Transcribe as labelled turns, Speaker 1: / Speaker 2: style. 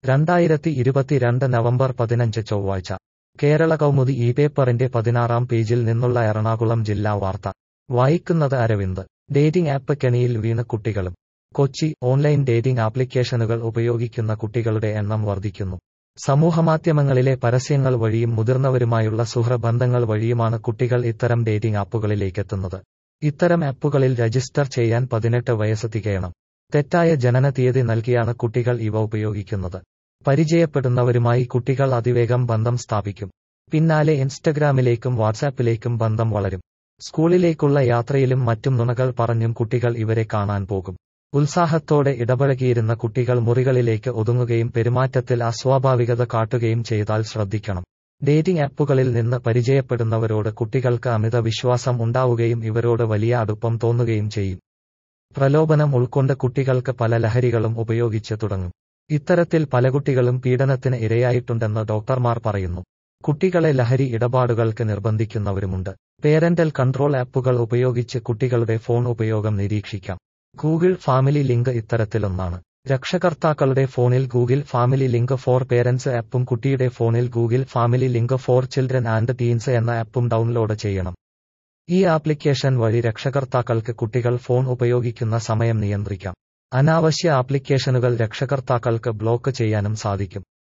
Speaker 1: രണ്ടായിരത്തി ഇരുപത്തിരണ്ട് നവംബർ പതിനഞ്ച് ചൊവ്വാഴ്ച കേരള കൗമുദി ഈ പേപ്പറിന്റെ പതിനാറാം പേജിൽ നിന്നുള്ള എറണാകുളം ജില്ലാ വാർത്ത വായിക്കുന്നത് അരവിന്ദ് ഡേറ്റിംഗ് ആപ്പ് കെണിയിൽ വീണ് കുട്ടികളും കൊച്ചി ഓൺലൈൻ ഡേറ്റിംഗ് ആപ്ലിക്കേഷനുകൾ ഉപയോഗിക്കുന്ന കുട്ടികളുടെ എണ്ണം വർദ്ധിക്കുന്നു സമൂഹമാധ്യമങ്ങളിലെ പരസ്യങ്ങൾ വഴിയും മുതിർന്നവരുമായുള്ള സുഹൃബന്ധങ്ങൾ വഴിയുമാണ് കുട്ടികൾ ഇത്തരം ഡേറ്റിംഗ് ആപ്പുകളിലേക്കെത്തുന്നത് ഇത്തരം ആപ്പുകളിൽ രജിസ്റ്റർ ചെയ്യാൻ പതിനെട്ട് വയസ്സ് തികയണം തെറ്റായ ജനന തീയതി നൽകിയാണ് കുട്ടികൾ ഇവ ഉപയോഗിക്കുന്നത് പരിചയപ്പെടുന്നവരുമായി കുട്ടികൾ അതിവേഗം ബന്ധം സ്ഥാപിക്കും പിന്നാലെ ഇൻസ്റ്റഗ്രാമിലേക്കും വാട്സാപ്പിലേക്കും ബന്ധം വളരും സ്കൂളിലേക്കുള്ള യാത്രയിലും മറ്റും നുണകൾ പറഞ്ഞും കുട്ടികൾ ഇവരെ കാണാൻ പോകും ഉത്സാഹത്തോടെ ഇടപഴകിയിരുന്ന കുട്ടികൾ മുറികളിലേക്ക് ഒതുങ്ങുകയും പെരുമാറ്റത്തിൽ അസ്വാഭാവികത കാട്ടുകയും ചെയ്താൽ ശ്രദ്ധിക്കണം ഡേറ്റിംഗ് ആപ്പുകളിൽ നിന്ന് പരിചയപ്പെടുന്നവരോട് കുട്ടികൾക്ക് അമിത വിശ്വാസം ഉണ്ടാവുകയും ഇവരോട് വലിയ അടുപ്പം തോന്നുകയും ചെയ്യും പ്രലോഭനം ഉൾക്കൊണ്ട് കുട്ടികൾക്ക് പല ലഹരികളും ഉപയോഗിച്ച് തുടങ്ങും ഇത്തരത്തിൽ പല കുട്ടികളും പീഡനത്തിന് ഇരയായിട്ടുണ്ടെന്ന് ഡോക്ടർമാർ പറയുന്നു കുട്ടികളെ ലഹരി ഇടപാടുകൾക്ക് നിർബന്ധിക്കുന്നവരുമുണ്ട് പേരന്റൽ കൺട്രോൾ ആപ്പുകൾ ഉപയോഗിച്ച് കുട്ടികളുടെ ഫോൺ ഉപയോഗം നിരീക്ഷിക്കാം ഗൂഗിൾ ഫാമിലി ലിങ്ക് ഇത്തരത്തിലൊന്നാണ് രക്ഷകർത്താക്കളുടെ ഫോണിൽ Google Family Link for parents ആപ്പും കുട്ടിയുടെ ഫോണിൽ Google Family Link for children and teens എന്ന ആപ്പും ഡൗൺലോഡ് ചെയ്യണം ഈ ആപ്ലിക്കേഷൻ വഴി രക്ഷകർത്താക്കൾക്ക് കുട്ടികൾ ഫോൺ ഉപയോഗിക്കുന്ന സമയം നിയന്ത്രിക്കാം അനാവശ്യ ആപ്ലിക്കേഷനുകൾ രക്ഷകർത്താക്കൾക്ക് ബ്ലോക്ക് ചെയ്യാനും സാധിക്കും